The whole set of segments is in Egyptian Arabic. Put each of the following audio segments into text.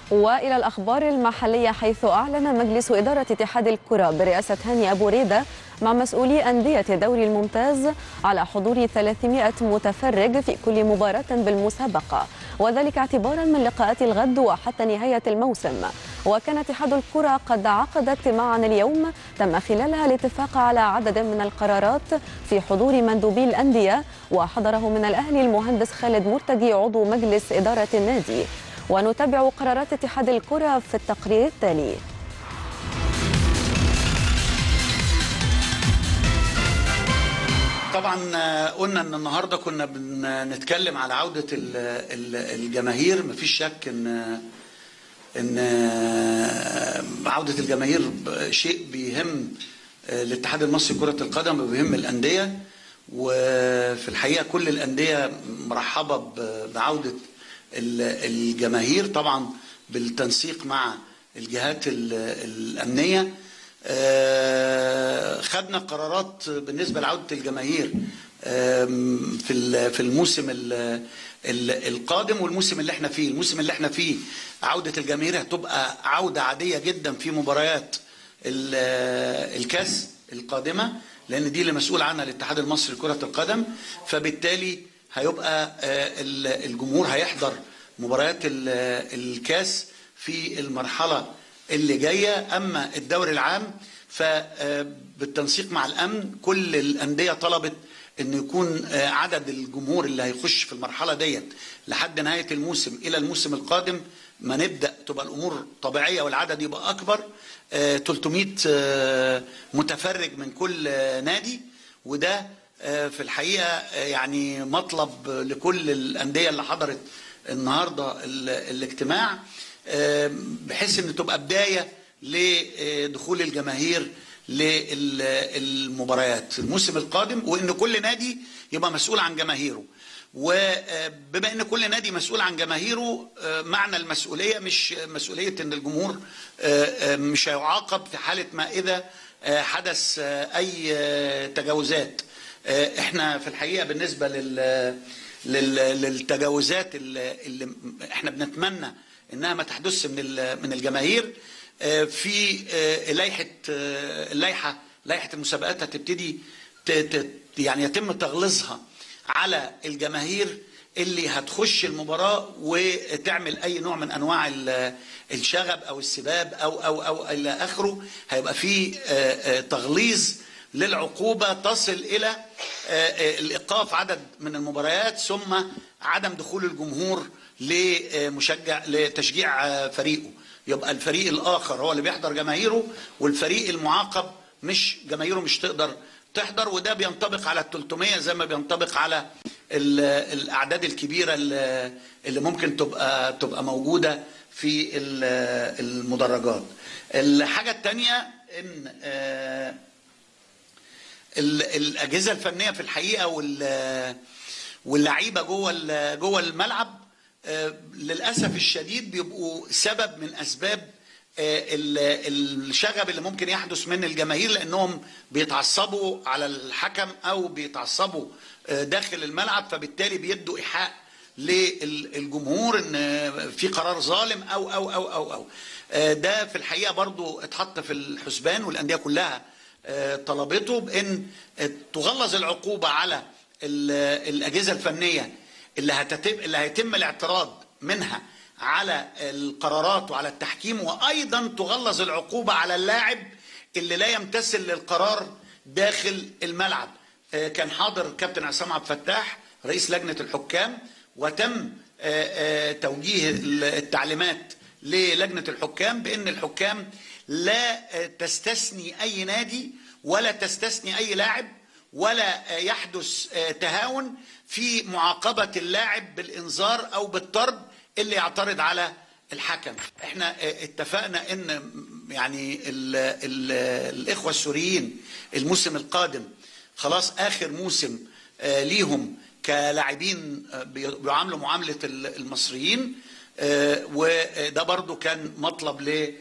والى الاخبار المحليه حيث اعلن مجلس اداره اتحاد الكره برئاسه هاني ابو ريده مع مسؤولي انديه الدوري الممتاز على حضور 300 متفرج في كل مباراه بالمسابقه وذلك اعتبارا من لقاءات الغد وحتى نهايه الموسم وكان اتحاد الكره قد عقد اجتماعا اليوم تم خلالها الاتفاق على عدد من القرارات في حضور مندوبي الانديه وحضره من الاهلي المهندس خالد مرتجي عضو مجلس اداره النادي ونتابع قرارات اتحاد الكرة في التقرير التالي طبعا قلنا ان النهارده كنا بنتكلم على عوده الجماهير مفيش شك ان ان عوده الجماهير شيء بيهم الاتحاد المصري لكره القدم وبيهم الانديه وفي الحقيقه كل الانديه مرحبه بعوده الجماهير طبعا بالتنسيق مع الجهات الامنيه خدنا قرارات بالنسبه لعوده الجماهير في في الموسم القادم والموسم اللي احنا فيه الموسم اللي احنا فيه عوده الجماهير هتبقى عوده عاديه جدا في مباريات الكاس القادمه لان دي اللي مسؤول عنها الاتحاد المصري لكره القدم فبالتالي هيبقى الجمهور هيحضر مباريات الكاس في المرحله اللي جايه اما الدوري العام فبالتنسيق مع الامن كل الانديه طلبت ان يكون عدد الجمهور اللي هيخش في المرحله ديت لحد نهايه الموسم الى الموسم القادم ما نبدا تبقى الامور طبيعيه والعدد يبقى اكبر 300 متفرج من كل نادي وده في الحقيقه يعني مطلب لكل الانديه اللي حضرت النهارده الاجتماع بحيث ان تبقى بدايه لدخول الجماهير للمباريات الموسم القادم وان كل نادي يبقى مسؤول عن جماهيره وبما ان كل نادي مسؤول عن جماهيره معنى المسؤوليه مش مسؤوليه ان الجمهور مش هيعاقب في حاله ما اذا حدث اي تجاوزات احنا في الحقيقه بالنسبه لل للتجاوزات اللي, اللي احنا بنتمنى انها ما تحدثش من من الجماهير في لائحه اللائحه لائحه المسابقات هتبتدي يعني يتم تغليظها على الجماهير اللي هتخش المباراه وتعمل اي نوع من انواع الشغب او السباب او او او الى اخره هيبقى في تغليظ للعقوبه تصل الى الايقاف عدد من المباريات ثم عدم دخول الجمهور لمشجع لتشجيع فريقه يبقى الفريق الاخر هو اللي بيحضر جماهيره والفريق المعاقب مش جماهيره مش تقدر تحضر وده بينطبق على ال 300 زي ما بينطبق على الاعداد الكبيره اللي ممكن تبقى تبقى موجوده في المدرجات. الحاجه الثانيه ان الاجهزه الفنيه في الحقيقه واللعيبه جوه جوه الملعب للاسف الشديد بيبقوا سبب من اسباب الشغب اللي ممكن يحدث من الجماهير لانهم بيتعصبوا على الحكم او بيتعصبوا داخل الملعب فبالتالي بيدوا ايحاء للجمهور ان في قرار ظالم او او او او او ده في الحقيقه برضو اتحط في الحسبان والانديه كلها طلبته بان تغلظ العقوبه على الاجهزه الفنيه اللي هتتم اللي هيتم الاعتراض منها على القرارات وعلى التحكيم وايضا تغلظ العقوبه على اللاعب اللي لا يمتثل للقرار داخل الملعب كان حاضر كابتن عصام عبد الفتاح رئيس لجنه الحكام وتم توجيه التعليمات للجنه الحكام بان الحكام لا تستثني اي نادي ولا تستثني اي لاعب ولا يحدث تهاون في معاقبه اللاعب بالانذار او بالطرد اللي يعترض على الحكم احنا اتفقنا ان يعني ال ال الاخوه السوريين الموسم القادم خلاص اخر موسم ليهم كلاعبين بيعاملوا معامله المصريين وده برضو كان مطلب ل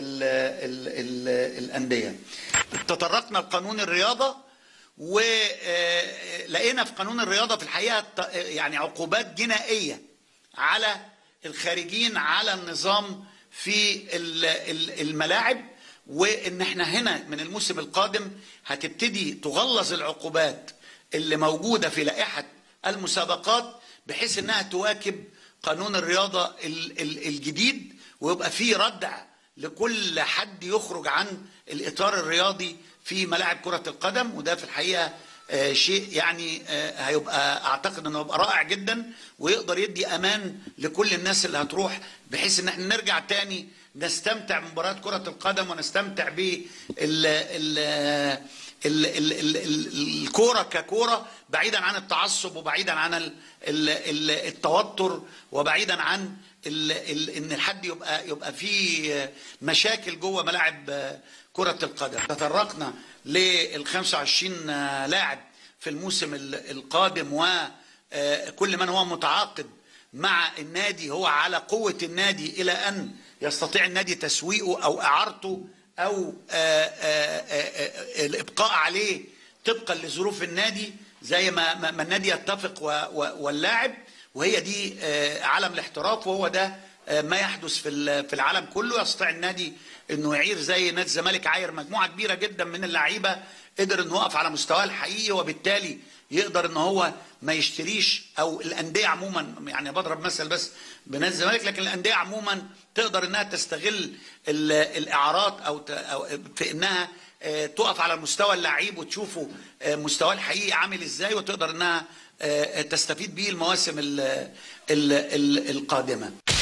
الانديه تطرقنا لقانون الرياضه ولقينا في قانون الرياضه في الحقيقه يعني عقوبات جنائيه على الخارجين على النظام في ال- ال- الملاعب وان احنا هنا من الموسم القادم هتبتدي تغلظ العقوبات اللي موجوده في لائحه المسابقات بحيث انها تواكب قانون الرياضه ال- ال- الجديد ويبقى في ردع لكل حد يخرج عن الاطار الرياضي في ملاعب كره القدم وده في الحقيقه آه، شيء يعني آه، هيبقى اعتقد انه هيبقى رائع جدا ويقدر يدي امان لكل الناس اللي هتروح بحيث ان احنا نرجع تاني نستمتع بمباريات كرة القدم ونستمتع ب ال- ال- ال- ال- ال- ال- الكورة ككورة بعيدا عن التعصب وبعيدا عن ال- ال- ال- التوتر وبعيدا عن ال- ال- ان الحد يبقى يبقى في مشاكل جوه ملاعب كرة القدم تطرقنا لل 25 لاعب في الموسم ال- القادم وكل من هو متعاقد مع النادي هو على قوة النادي إلى أن يستطيع النادي تسويقه أو إعارته أو آه، آه، آه، آه، الإبقاء عليه طبقا لظروف النادي زي ما ما ما النادي يتفق و- و- واللاعب وهي دي آه، عالم الاحتراف وهو ده آه، ما يحدث في ال- في العالم كله يستطيع النادي انه يعير زي نادي الزمالك عاير مجموعه كبيره جدا من اللعيبه قدر انه يقف على مستواه الحقيقي وبالتالي يقدر ان هو ما يشتريش او الانديه عموما يعني بضرب مثل بس بنادي الزمالك لكن الانديه عموما تقدر انها تستغل ال- الاعارات او ت- أو في انها آه، تقف على مستوى اللعيب وتشوفه آه، مستواه الحقيقي عامل ازاي وتقدر انها آه، تستفيد بيه المواسم ال- ال- ال- القادمه